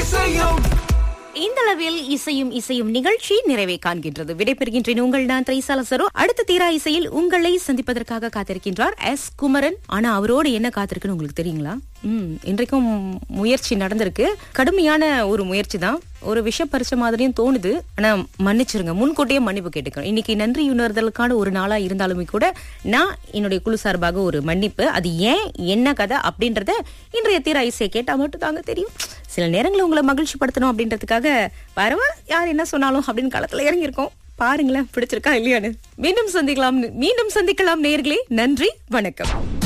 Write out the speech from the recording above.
இசையும் இந்த அளவில் இசையும் இசையும் நிகழ்ச்சி நிறைவை காண்கின்றது விடைபெறுகின்றேன் உங்கள் நான் திரைசாலசரோ அடுத்த தீரா இசையில் உங்களை சந்திப்பதற்காக காத்திருக்கின்றார் எஸ் குமரன் ஆனா அவரோட என்ன காத்திருக்குன்னு உங்களுக்கு தெரியுங்களா ம் இன்றைக்கும் முயற்சி நடந்திருக்கு கடுமையான ஒரு முயற்சி தான் ஒரு விஷ பரிச்ச மாதிரியும் தோணுது ஆனா மன்னிச்சிருங்க முன்கூட்டியே மன்னிப்பு கேட்டுக்கிறோம் இன்னைக்கு நன்றி உணர்தலுக்கான ஒரு நாளா இருந்தாலுமே கூட நான் என்னுடைய குழு சார்பாக ஒரு மன்னிப்பு அது ஏன் என்ன கதை அப்படின்றத இன்றைய தீரா இசையை கேட்டா மட்டும் தாங்க தெரியும் சில நேரங்களில் உங்களை மகிழ்ச்சி படுத்தணும் அப்படின்றதுக்காக பரவாயில்ல யார் என்ன சொன்னாலும் அப்படின்னு களத்துல இறங்கியிருக்கோம் பாருங்களேன் பிடிச்சிருக்கா இல்லையான்னு மீண்டும் சந்திக்கலாம் மீண்டும் சந்திக்கலாம் நேர்களே நன்றி வணக்கம்